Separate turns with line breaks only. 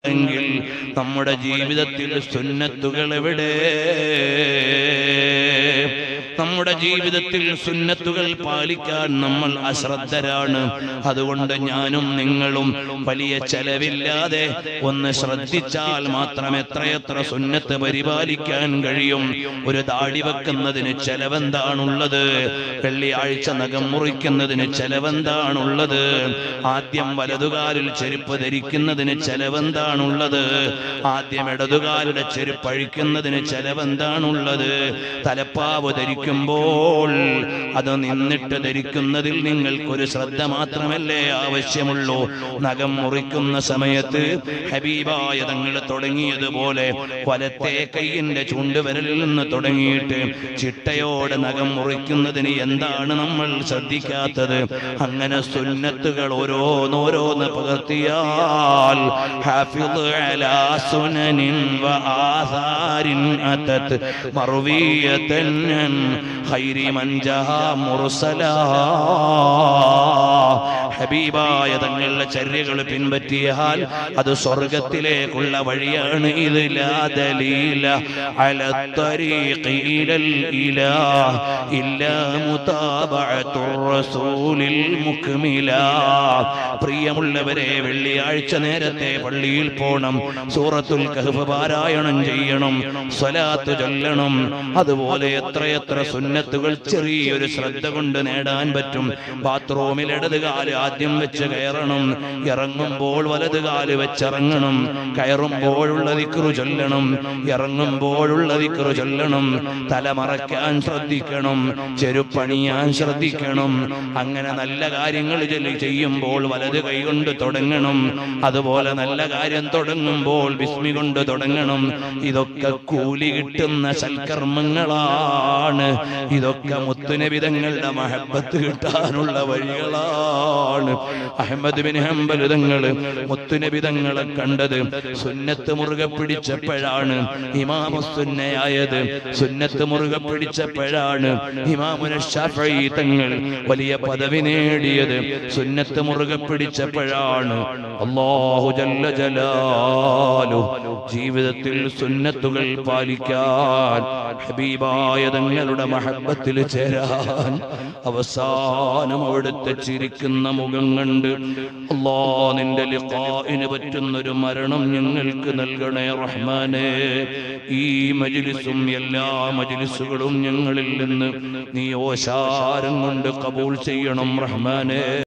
എങ്കിൽ നമ്മുടെ ജീവിതത്തിൽ സുന്നത്തുകൾ എവിടെ നമ്മുടെ ജീവിതത്തിൽ സുന്നത്തുകൾ പാലിക്കാൻ നമ്മൾ അശ്രദ്ധരാണ് അതുകൊണ്ട് ഞാനും നിങ്ങളും വലിയ ചെലവില്ലാതെ ഒന്ന് ശ്രദ്ധിച്ചാൽ മാത്രം എത്രയെത്ര സുന്നത്ത് പരിപാലിക്കാൻ കഴിയും ഒരു താടി വെക്കുന്നതിന് ചെലവെന്താണുള്ളത് വെള്ളിയാഴ്ച നഖം മുറിക്കുന്നതിന് ചെലവെന്താണുള്ളത് ആദ്യം വലതുകാലിൽ ചെരുപ്പ് ധരിക്കുന്നതിന് ചെലവെന്താണുള്ളത് ആദ്യം ഇടതുകാലുടെ ചെരുപ്പ് അഴിക്കുന്നതിന് ചെലവെന്താണുള്ളത് തലപ്പാവ് ധരിക്കുമ്പോൾ അത് നിന്നിട്ട് ധരിക്കുന്നതിൽ നിങ്ങൾക്കൊരു ശ്രദ്ധ മാത്രമല്ലേ ആവശ്യമുള്ളൂ നഖം മുറിക്കുന്ന സമയത്ത് ഹബീബായ തങ്ങൾ തുടങ്ങിയതുപോലെ വലത്തെ കൈയിന്റെ ചൂണ്ടുവിരലിൽ നിന്ന് തുടങ്ങിയിട്ട് ചിട്ടയോടെ നഖം മുറിക്കുന്നതിന് എന്താണ് നമ്മൾ ശ്രദ്ധിക്കാത്തത് അങ്ങനെ സുന്നത്തുകൾ ഓരോന്നോരോന്ന് പകർത്തിയാൽ ഹാഫിദ് അലാ സുനനിൻ വആസാരിൻ അതത് മർവിയതൻ അൻ ഖൈരി മൻ ജഹാ മുർസലാ ഹബീബായ തങ്ങളുടെ ചര്യകൾ പിൻപറ്റിയാൽ അത് സ്വർഗത്തിലേക്കുള്ള വഴിയാണ് ഇത് ലാ ദലീല അല ത്വരീഖി ഇലൽ ഇലാഹ് ഇല്ലാ മുതാബഅത്തുർ റസൂലിൽ മുക്മില പ്രിയമുള്ളവരെ വെള്ളിയാഴ്ച നേരത്തെ പള്ളിയിൽ പോണം സൂറത്തുൽ കഹ്ഫ് പാരായണം ചെയ്യണം സ്വലാത്ത് ചൊല്ലണം അതുപോലെ എത്രയെത്ര സുന്നത്തുകൾ ചെറിയൊരു ശ്രദ്ധ കൊണ്ട് നേടാൻ പറ്റും ബാത്റൂമിൽ ഇടത് കാല് ആദ്യം വെച്ച് കയറണം ഇറങ്ങുമ്പോൾ വലത് കാല് വെച്ചിറങ്ങണം കയറുമ്പോഴുള്ള ദിക്റു ചൊല്ലണം ഇറങ്ങുമ്പോഴുള്ള ദിക്റു ചൊല്ലണം തല മറയ്ക്കാൻ ശ്രദ്ധിക്കണം ചെരുപ്പണിയാൻ ശ്രദ്ധിക്കണം അങ്ങനെ നല്ല കാര്യങ്ങൾ ചൊല്ലി ചെയ്യുമ്പോൾ വലത് കൈ കൊണ്ട് തുടങ്ങണം അതുപോലെ നല്ല കാര്യം തുടങ്ങുമ്പോൾ ബിസ്മി കൊണ്ട് തുടങ്ങണം ഇതൊക്കെ കൂലി കിട്ടുന്ന സൽക്കർമ്മങ്ങളാണ് ഇതൊക്കെ മുത്തുനബിതങ്ങളുടെ മഹബത്ത് കിട്ടാനുള്ള വഴികളാണ് അഹമ്മദ് ബിൻ ഹംബൽ തങ്ങള് മുത്തുനബിതങ്ങളെ കണ്ടത് സുന്നത്ത് മുറുകെ പിടിച്ചപ്പോഴാണ് ഇമാമുസുന്നയായത് സുന്നത്ത് മുറുകെ പിടിച്ചപ്പോഴാണ് ഇമാമുന ഷാഫഈ തങ്ങൾ വലിയ പദവി നേടിയത് സുന്നത്ത് മുറുകെ പിടിച്ചപ്പോഴാണ് അല്ലാഹു ജല്ല ജലാലു ജീവിതത്തിൽ സുന്നത്തുകൾ പാലിക്കാൻ ഹബീബായ തങ്ങളുടെ മഹബത്തിൽ ചേരാൻ അവസാനം അവിടുത്തെ ചിരിക്കുന്ന മുഖം കണ്ട് അല്ലാ നിന്റെ ലിഖാഇന് പറ്റുന്നൊരു മരണം ഞങ്ങൾക്ക് നൽകണേ റഹ്മാനെ ഈ മജ്ലിസും എല്ലാ മജ്ലിസുകളും ഞങ്ങളിൽ നിന്ന് നീ ഓശാരം കൊണ്ട് കബൂൾ ചെയ്യണം റഹ്മാനെ